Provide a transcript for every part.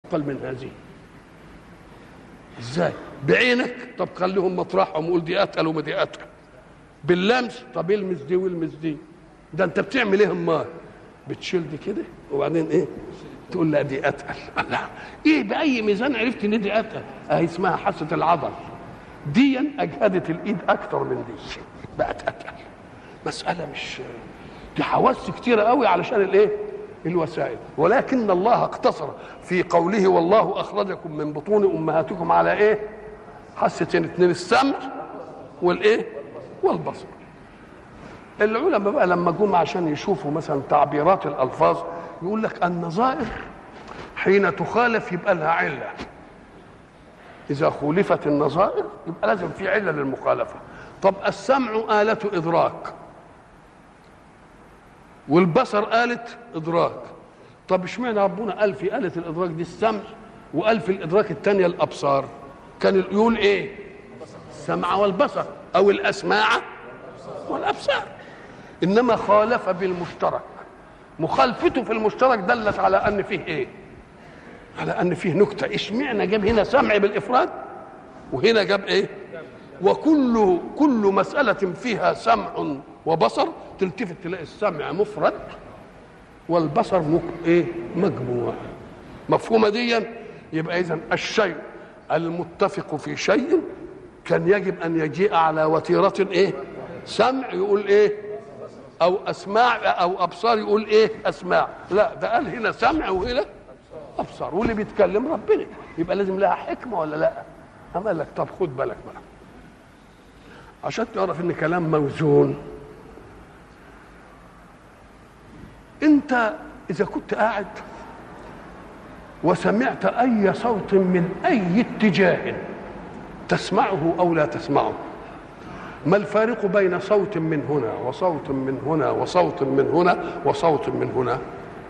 اثقل من هذه ازاي بعينك طب خليهم مطرحهم وقول دي اتقل وما دي اتقل باللمس طب المس دي والمس دي ده انت بتعمل ايه امال بتشيل دي كده وبعدين ايه تقول لا دي اتقل لا ايه باي ميزان عرفت ان دي اتقل اهي اسمها حاسه العضل دي اجهدت الايد اكتر من دي بقت اتقل مساله مش دي حواس كتيره قوي علشان الايه الوسائل ولكن الله اقتصر في قوله والله اخرجكم من بطون امهاتكم على ايه حستين اتنين السمع والايه والبصر العلماء بقى لما جم عشان يشوفوا مثلا تعبيرات الالفاظ يقول لك النظائر حين تخالف يبقى لها عله اذا خولفت النظائر يبقى لازم في عله للمخالفه طب السمع آلة إدراك والبصر آلة إدراك طب اشمعنى ربنا قال في آلة الإدراك دي السمع وقال في الإدراك الثانية الأبصار كان يقول إيه السمع والبصر أو الأسماع والأبصار إنما خالف بالمشترك مخالفته في المشترك دلت على أن فيه إيه على أن فيه نكتة اشمعنى جاب هنا سمع بالإفراد وهنا جاب إيه وكل كل مسألة فيها سمع وبصر تلتفت تلاقي السمع مفرد والبصر مك... ايه مجموع مفهومة دي يبقى إذا الشيء المتفق في شيء كان يجب أن يجيء على وتيرة ايه سمع يقول ايه أو أسماع أو أبصار يقول ايه أسماع لا ده قال هنا سمع وهنا أبصار واللي بيتكلم ربنا يبقى لازم لها حكمة ولا لا أما قال لك طب خد بالك بقى عشان تعرف ان كلام موزون انت اذا كنت قاعد وسمعت اي صوت من اي اتجاه تسمعه او لا تسمعه ما الفارق بين صوت من هنا وصوت من هنا وصوت من هنا وصوت من هنا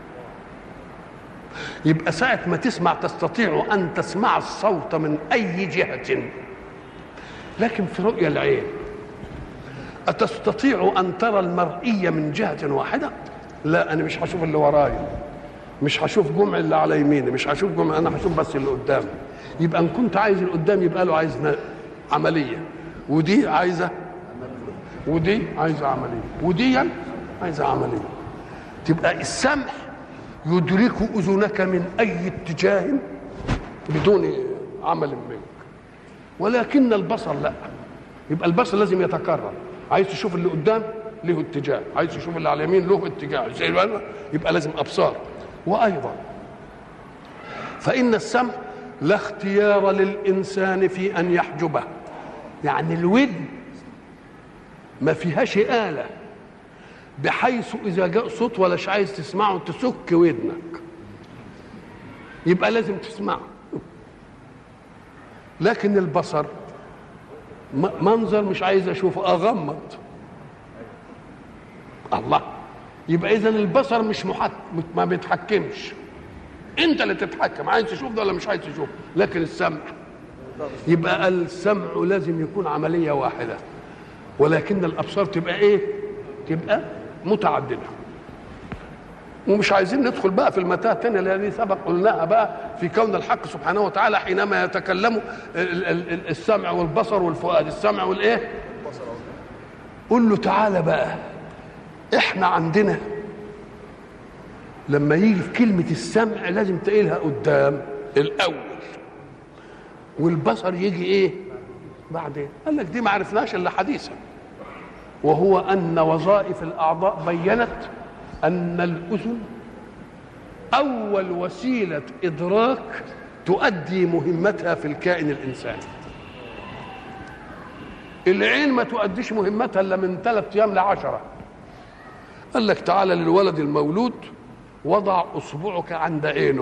يبقى ساعة ما تسمع تستطيع أن تسمع الصوت من أي جهة لكن في رؤيا العين أتستطيع أن ترى المرئية من جهة واحدة؟ لا أنا مش هشوف اللي ورايا مش هشوف جمع اللي على يميني مش هشوف جمع أنا هشوف بس اللي قدامي يبقى إن كنت عايز اللي قدامي يبقى له عايز عملية ودي عايزة ودي عايزة عملية ودي عايزة عملية تبقى السمع يدرك أذنك من أي اتجاه بدون عمل منك ولكن البصر لا يبقى البصر لازم يتكرر عايز تشوف اللي قدام له اتجاه عايز تشوف اللي على اليمين له اتجاه زي يبقى لازم ابصار وايضا فان السمع لا اختيار للانسان في ان يحجبه يعني الودن ما فيهاش آلة بحيث إذا جاء صوت ولاش عايز تسمعه تسك ودنك يبقى لازم تسمعه لكن البصر منظر مش عايز اشوفه اغمض الله يبقى اذا البصر مش محك... ما بيتحكمش انت اللي تتحكم عايز تشوف ده ولا مش عايز تشوف لكن السمع يبقى السمع لازم يكون عمليه واحده ولكن الابصار تبقى ايه تبقى متعدده ومش عايزين ندخل بقى في المتاهه الثانيه اللي سبق قلناها بقى في كون الحق سبحانه وتعالى حينما يتكلم السمع والبصر والفؤاد السمع والايه قل له تعالى بقى احنا عندنا لما يجي في كلمة السمع لازم تقيلها قدام الأول والبصر يجي إيه؟ بعدين قال لك دي ما عرفناش إلا حديثا وهو أن وظائف الأعضاء بينت أن الأذن أول وسيلة إدراك تؤدي مهمتها في الكائن الإنساني العين ما تؤديش مهمتها إلا من ثلاث أيام لعشرة قال لك تعالى للولد المولود وضع اصبعك عند عينه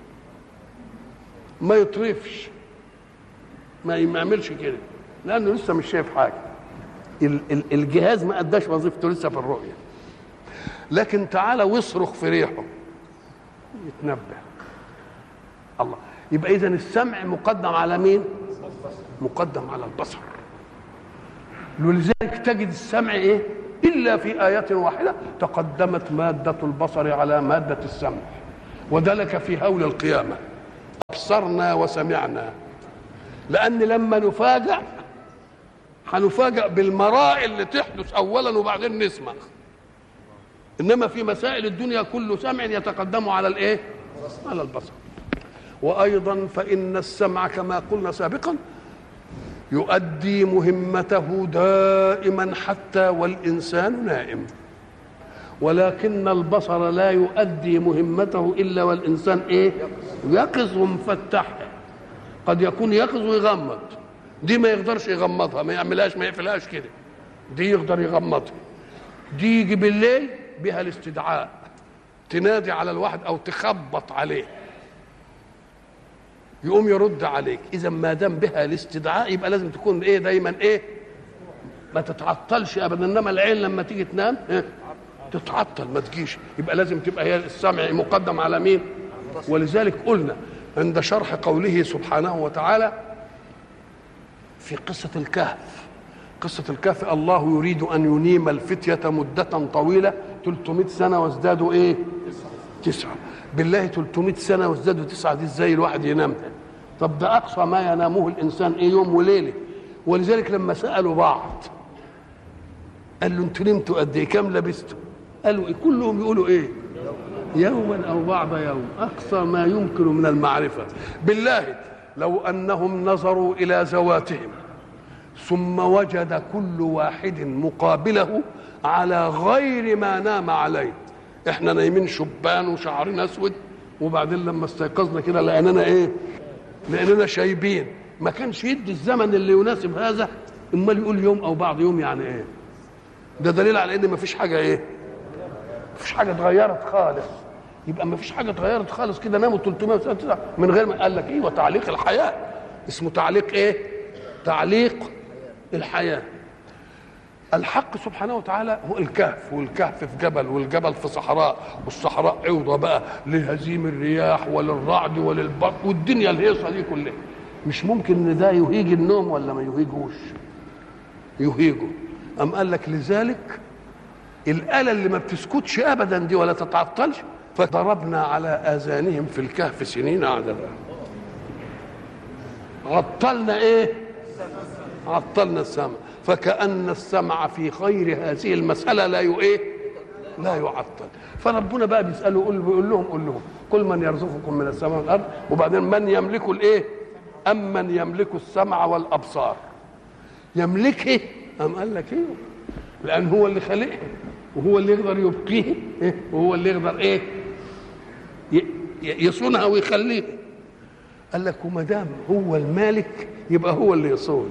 ما يطرفش ما يعملش كده لانه لسه مش شايف حاجه الجهاز ما اداش وظيفته لسه في الرؤيه لكن تعالى واصرخ في ريحه يتنبه الله يبقى اذا السمع مقدم على مين مقدم على البصر ولذلك تجد السمع ايه إلا في آية واحدة تقدمت مادة البصر على مادة السمع وذلك في هول القيامة ابصرنا وسمعنا لان لما نفاجأ هنفاجأ بالمرائل اللي تحدث اولا وبعدين نسمع انما في مسائل الدنيا كل سمع يتقدم على الايه على البصر وايضا فان السمع كما قلنا سابقا يؤدي مهمته دائما حتى والانسان نائم ولكن البصر لا يؤدي مهمته الا والانسان ايه يقظ ومفتح قد يكون يقظ ويغمض دي ما يقدرش يغمضها ما يعملهاش ما يقفلهاش كده دي يقدر يغمضها دي يجي بالليل بها الاستدعاء تنادي على الواحد او تخبط عليه يقوم يرد عليك اذا ما دام بها الاستدعاء يبقى لازم تكون ايه دايما ايه ما تتعطلش ابدا انما العين لما تيجي تنام إيه؟ تتعطل ما تجيش يبقى لازم تبقى هي السمع مقدم على مين ولذلك قلنا عند شرح قوله سبحانه وتعالى في قصة الكهف قصة الكهف الله يريد أن ينيم الفتية مدة طويلة 300 سنة وازدادوا إيه تسعة بالله 300 سنة وازدادوا تسعة دي إزاي الواحد ينام طب ده أقصى ما ينامه الإنسان إيه يوم وليلة ولذلك لما سألوا بعض قال له انتوا نمتوا قد ايه كام لبستوا قالوا إيه؟ كلهم يقولوا ايه يوما او بعض يوم اقصى ما يمكن من المعرفه بالله لو انهم نظروا الى ذواتهم ثم وجد كل واحد مقابله على غير ما نام عليه احنا نايمين شبان وشعرنا اسود وبعدين لما استيقظنا كده لقينانا ايه لقينانا شايبين ما كانش يدي الزمن اللي يناسب هذا امال يقول يوم او بعض يوم يعني ايه ده دليل على ان مفيش حاجه ايه مفيش حاجه اتغيرت خالص يبقى مفيش حاجه اتغيرت خالص كده ناموا 300 سنه من غير ما قال لك ايه وتعليق الحياه اسمه تعليق ايه تعليق الحياه الحق سبحانه وتعالى هو الكهف والكهف في جبل والجبل في صحراء والصحراء عوضة بقى لهزيم الرياح وللرعد وللبرق والدنيا الهيصة دي كلها مش ممكن ان ده يهيج النوم ولا ما يهيجوش يهيجه أم قال لك لذلك الآلة اللي ما بتسكتش أبدا دي ولا تتعطلش فضربنا على آذانهم في الكهف سنين عددا عطلنا إيه عطلنا السمع فكأن السمع في خير هذه المسألة لا إيه لا يعطل فربنا بقى بيسأله يقول بيقول لهم قول لهم كل من يرزقكم من السماء والأرض وبعدين من يملك الإيه أم من يملك السمع والأبصار يملكه أم قال لك إيه لأن هو اللي خلقه وهو اللي يقدر يبقيه إيه؟ وهو اللي يقدر ايه يصونها ويخليها قال لك وما دام هو المالك يبقى هو اللي يصون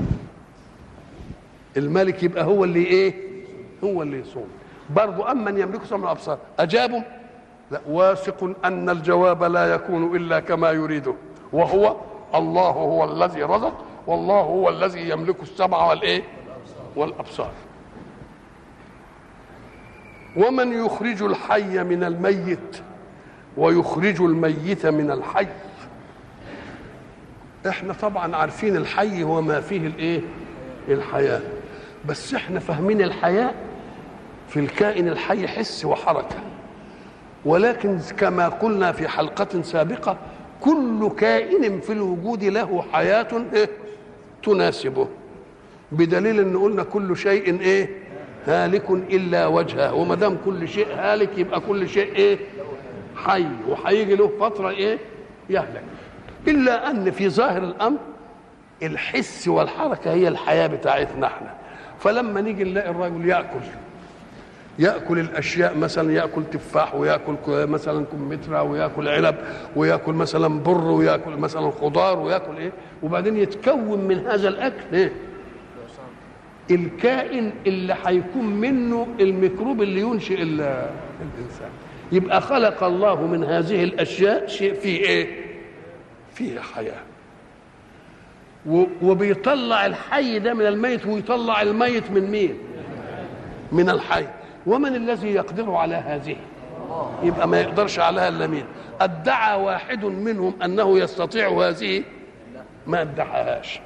الملك يبقى هو اللي ايه هو اللي يصون برضو امن يملك سمع الابصار اجابوا لا واثق ان الجواب لا يكون الا كما يريده وهو الله هو الذي رزق والله هو الذي يملك السمع والايه والابصار ومن يخرج الحي من الميت ويخرج الميت من الحي احنا طبعا عارفين الحي هو ما فيه الايه الحياه بس احنا فاهمين الحياه في الكائن الحي حس وحركه ولكن كما قلنا في حلقه سابقه كل كائن في الوجود له حياه إيه؟ تناسبه بدليل ان قلنا كل شيء ايه هالك الا وجهه وما دام كل شيء هالك يبقى كل شيء ايه حي وهيجي له فتره ايه يهلك الا ان في ظاهر الامر الحس والحركه هي الحياه بتاعتنا احنا فلما نيجي نلاقي الرجل ياكل ياكل الاشياء مثلا ياكل تفاح وياكل مثلا كمثرى وياكل عنب وياكل مثلا بر وياكل مثلا خضار وياكل ايه وبعدين يتكون من هذا الاكل ايه الكائن اللي هيكون منه الميكروب اللي ينشئ الانسان يبقى خلق الله من هذه الاشياء شيء فيه ايه فيه حياه وبيطلع الحي ده من الميت ويطلع الميت من مين من الحي ومن الذي يقدر على هذه يبقى ما يقدرش عليها الا مين ادعى واحد منهم انه يستطيع هذه ما ادعاهاش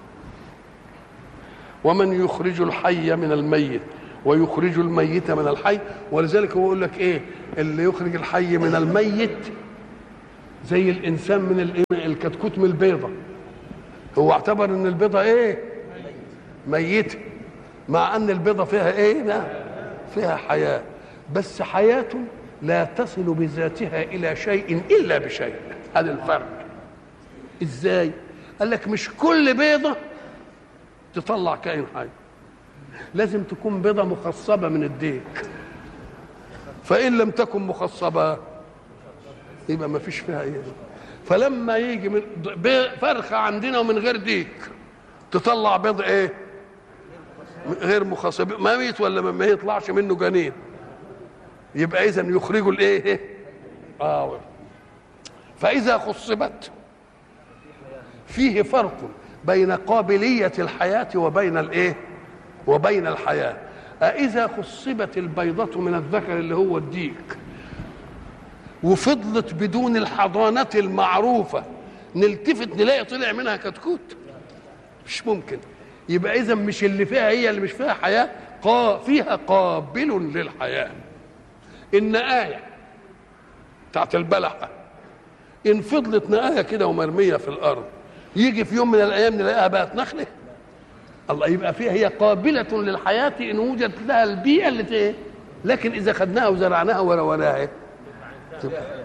ومن يخرج الحي من الميت ويخرج الميت من الحي ولذلك هو يقول لك ايه اللي يخرج الحي من الميت زي الانسان من الإيه؟ الكتكوت من البيضه هو اعتبر ان البيضه ايه ميته مع ان البيضه فيها ايه لا فيها حياه بس حياه لا تصل بذاتها الى شيء الا بشيء هذا الفرق ازاي قال لك مش كل بيضه تطلع كائن حي لازم تكون بيضه مخصبه من الديك فان لم تكن مخصبه يبقى ما فيش فيها ايه فلما يجي من بي- فرخه عندنا ومن غير ديك تطلع بيض ايه غير مخصب ما ميت ولا ما- ما يطلعش منه جنين يبقى اذا يخرجوا الايه اه فاذا خصبت فيه فرق بين قابليه الحياه وبين الايه وبين الحياه أإذا خصبت البيضة من الذكر اللي هو الديك وفضلت بدون الحضانة المعروفة نلتفت نلاقي طلع منها كتكوت مش ممكن يبقى إذا مش اللي فيها هي اللي مش فيها حياة قا فيها قابل للحياة إن آية بتاعت البلحة إن فضلت نآية كده ومرمية في الأرض يجي في يوم من الأيام نلاقيها بقت نخلة الله يبقى فيها هي قابلة للحياة إن وجدت لها البيئة اللي ايه لكن إذا خدناها وزرعناها وروناها إيه؟ تبقى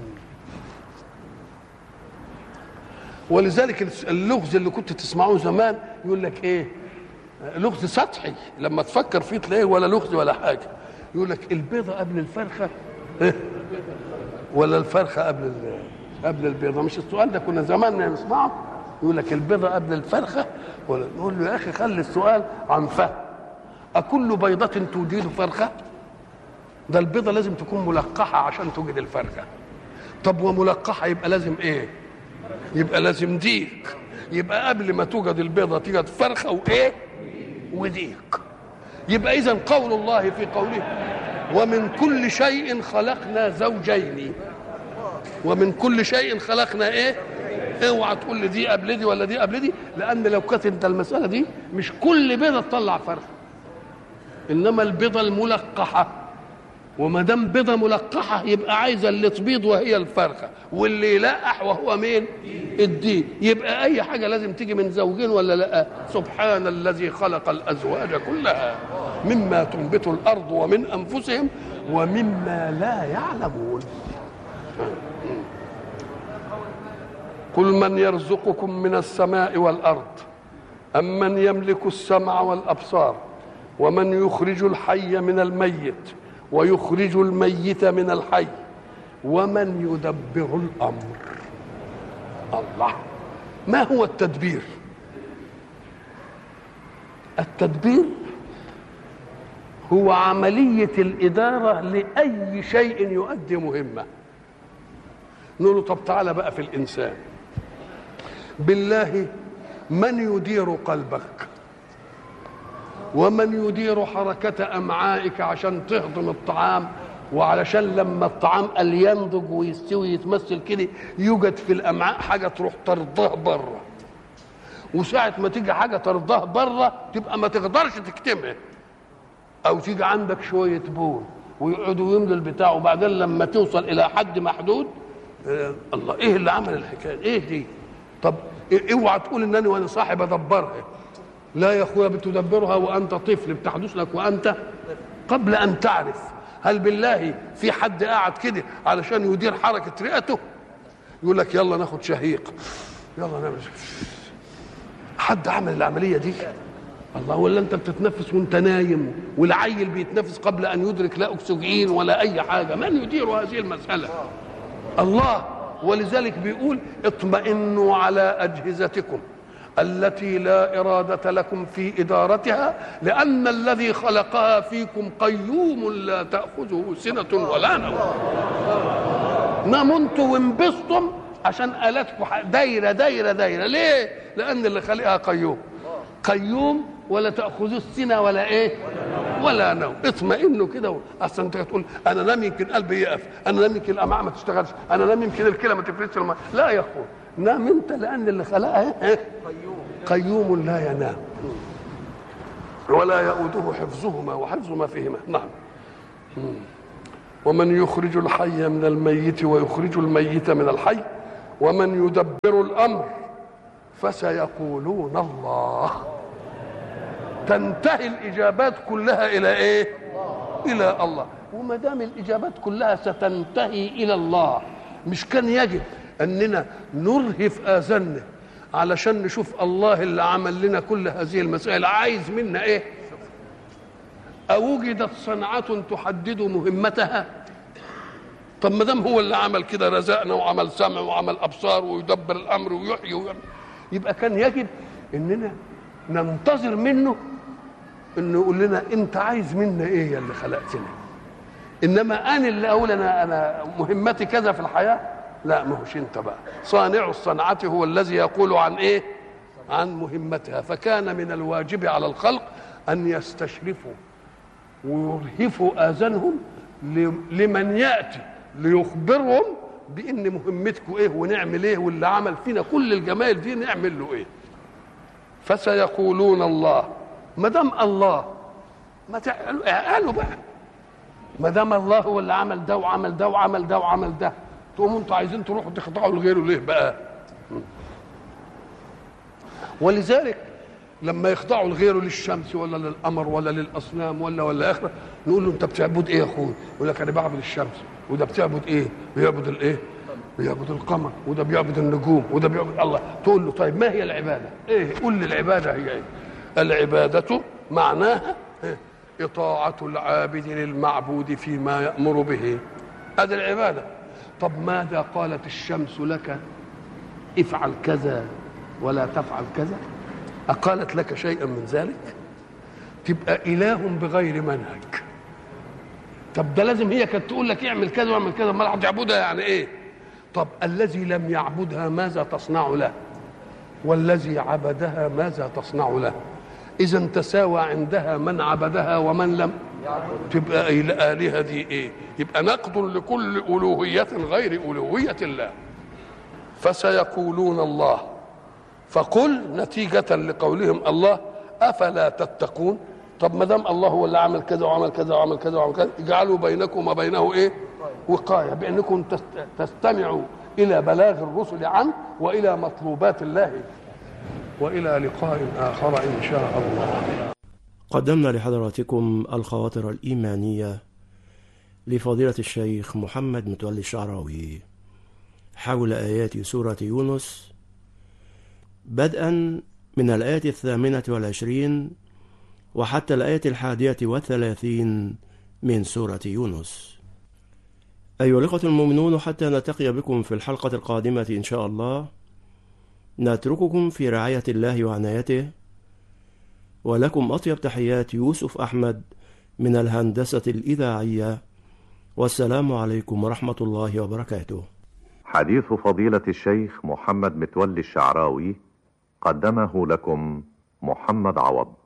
ولذلك اللغز اللي كنت تسمعوه زمان يقول لك ايه لغز سطحي لما تفكر فيه تلاقيه ولا لغز ولا حاجه يقول لك البيضه قبل الفرخه إيه؟ ولا الفرخه قبل ال- قبل البيضه مش السؤال ده كنا زمان نسمعه يقول لك البيضه قبل الفرخه ولا نقول له يا اخي خلي السؤال عن فهم أكل بيضة توجد فرخة؟ ده البيضة لازم تكون ملقحة عشان توجد الفرخة. طب وملقحة يبقى لازم إيه؟ يبقى لازم ديك. يبقى قبل ما توجد البيضة توجد فرخة وإيه؟ وديك. يبقى إذا قول الله في قوله ومن كل شيء خلقنا زوجين. ومن كل شيء خلقنا إيه؟ اوعى تقول لي دي قبل دي ولا دي قبل دي لان لو كانت انت المساله دي مش كل بيضه تطلع فرخه انما البيضه الملقحه وما دام بيضه ملقحه يبقى عايزه اللي تبيض وهي الفرخه واللي يلقح وهو مين الدين يبقى اي حاجه لازم تيجي من زوجين ولا لا سبحان الذي خلق الازواج كلها مما تنبت الارض ومن انفسهم ومما لا يعلمون قل من يرزقكم من السماء والارض ام من يملك السمع والابصار ومن يخرج الحي من الميت ويخرج الميت من الحي ومن يدبر الامر الله ما هو التدبير التدبير هو عمليه الاداره لاي شيء يؤدي مهمه نقول له طب تعالى بقى في الانسان بالله من يدير قلبك ومن يدير حركة أمعائك عشان تهضم الطعام وعلشان لما الطعام قال ينضج ويستوي يتمثل كده يوجد في الأمعاء حاجة تروح ترضاه بره وساعة ما تيجي حاجة ترضاه بره تبقى ما تقدرش تكتمها أو تيجي عندك شوية بول ويقعدوا يملوا البتاع وبعدين لما توصل إلى حد محدود آه الله إيه اللي عمل الحكاية إيه دي طب اوعى تقول انني وانا صاحب ادبرها لا يا اخويا بتدبرها وانت طفل بتحدث لك وانت قبل ان تعرف هل بالله في حد قاعد كده علشان يدير حركه رئته يقول لك يلا ناخد شهيق يلا نعمل حد عمل العمليه دي الله ولا انت بتتنفس وانت نايم والعيل بيتنفس قبل ان يدرك لا اكسجين ولا اي حاجه من يدير هذه المساله الله ولذلك بيقول اطمئنوا على اجهزتكم التي لا اراده لكم في ادارتها لان الذي خلقها فيكم قيوم لا تاخذه سنه ولا نوم ناموا انتوا وانبسطم عشان الاتكم دايره دايره دايره ليه لان اللي خلقها قيوم قيوم ولا تاخذه السنه ولا ايه ولا نوم اطمئنوا كده اصل انت تقول انا نام يمكن قلبي يقف انا نام يمكن الامعاء ما تشتغلش انا نام يمكن الكلى ما تفرزش الماء لا يا اخويا نام انت لان اللي خلقها إيه؟ قيوم لا ينام ولا يؤوده حفظهما وحفظ ما فيهما نعم ومن يخرج الحي من الميت ويخرج الميت من الحي ومن يدبر الامر فسيقولون الله تنتهي الاجابات كلها الى ايه الى الله وما دام الاجابات كلها ستنتهي الى الله مش كان يجب اننا نرهف اذاننا علشان نشوف الله اللي عمل لنا كل هذه المسائل عايز منا ايه أوجدت صنعة تحدد مهمتها طب ما دام هو اللي عمل كده رزقنا وعمل سمع وعمل ابصار ويدبر الامر ويحيي ويعمل يبقى كان يجب اننا ننتظر منه انه يقول لنا انت عايز منا ايه يا اللي خلقتنا انما انا اللي اقول انا انا مهمتي كذا في الحياه لا ما هوش انت بقى صانع الصنعه هو الذي يقول عن ايه عن مهمتها فكان من الواجب على الخلق ان يستشرفوا ويرهفوا اذانهم لمن ياتي ليخبرهم بان مهمتكم ايه ونعمل ايه واللي عمل فينا كل الجمال دي نعمل له ايه فسيقولون الله ما دام الله ما قالوا بقى ما دام الله هو اللي عمل ده وعمل ده وعمل ده وعمل ده تقوموا انتوا عايزين تروحوا تخضعوا لغيره ليه بقى ولذلك لما يخضعوا لغيره للشمس ولا للقمر ولا للاصنام ولا ولا اخره نقول له انت بتعبد ايه يا اخوي يقول لك انا بعبد الشمس وده بتعبد ايه بيعبد الايه بيعبد القمر وده بيعبد النجوم وده بيعبد الله تقول له طيب ما هي العباده ايه قول لي العباده هي ايه العباده معناها إيه؟ إطاعة العابد للمعبود فيما يأمر به هذه العبادة طب ماذا قالت الشمس لك افعل كذا ولا تفعل كذا أقالت لك شيئا من ذلك تبقى إله بغير منهج طب ده لازم هي كانت تقول لك اعمل كذا واعمل كذا ما تعبدها يعني ايه طب الذي لم يعبدها ماذا تصنع له والذي عبدها ماذا تصنع له اذا تساوى عندها من عبدها ومن لم تبقى الالهه دي ايه يبقى نقد لكل الوهيه غير الوهيه الله فسيقولون الله فقل نتيجه لقولهم الله افلا تتقون طب ما دام الله هو اللي عمل كذا وعمل كذا وعمل كذا وعمل كذا اجعلوا بينكم وبينه ايه وقايه بانكم تستمعوا الى بلاغ الرسل عنه والى مطلوبات الله والى لقاء اخر ان شاء الله قدمنا لحضراتكم الخواطر الايمانيه لفضيله الشيخ محمد متولي الشعراوي حول ايات سوره يونس بدءا من الايه الثامنه والعشرين وحتى الايه الحاديه والثلاثين من سوره يونس ايها الاخوه المؤمنون حتى نلتقي بكم في الحلقه القادمه ان شاء الله نترككم في رعاية الله وعنايته ولكم أطيب تحيات يوسف أحمد من الهندسة الإذاعية والسلام عليكم ورحمة الله وبركاته حديث فضيلة الشيخ محمد متولي الشعراوي قدمه لكم محمد عوض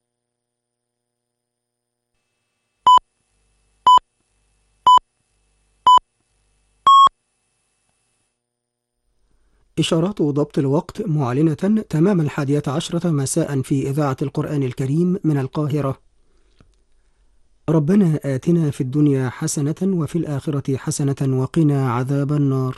إشارات ضبط الوقت معلنة تمام الحادية عشرة مساء في إذاعة القرآن الكريم من القاهرة ربنا آتنا في الدنيا حسنة وفي الآخرة حسنة وقنا عذاب النار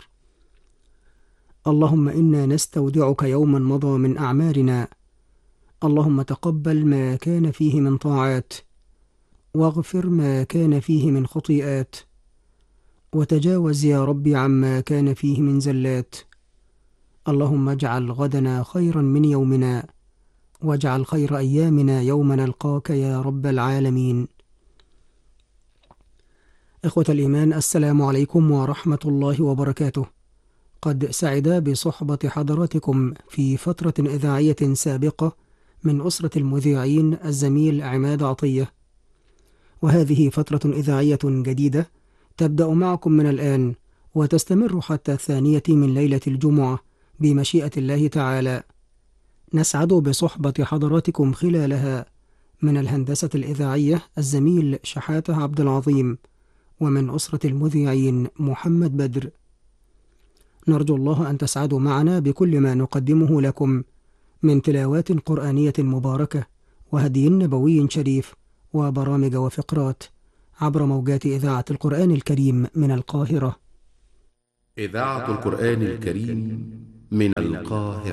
اللهم إنا نستودعك يوما مضى من أعمالنا اللهم تقبل ما كان فيه من طاعات واغفر ما كان فيه من خطيئات وتجاوز يا رب عما كان فيه من زلات اللهم اجعل غدنا خيرا من يومنا واجعل خير ايامنا يوم نلقاك يا رب العالمين اخوه الايمان السلام عليكم ورحمه الله وبركاته قد سعد بصحبه حضراتكم في فتره اذاعيه سابقه من اسره المذيعين الزميل عماد عطيه وهذه فتره اذاعيه جديده تبدا معكم من الان وتستمر حتى الثانيه من ليله الجمعه بمشيئة الله تعالى نسعد بصحبة حضراتكم خلالها من الهندسة الإذاعية الزميل شحاتة عبد العظيم ومن أسرة المذيعين محمد بدر نرجو الله أن تسعدوا معنا بكل ما نقدمه لكم من تلاوات قرآنية مباركة وهدي نبوي شريف وبرامج وفقرات عبر موجات إذاعة القرآن الكريم من القاهرة إذاعة القرآن الكريم من القاهرة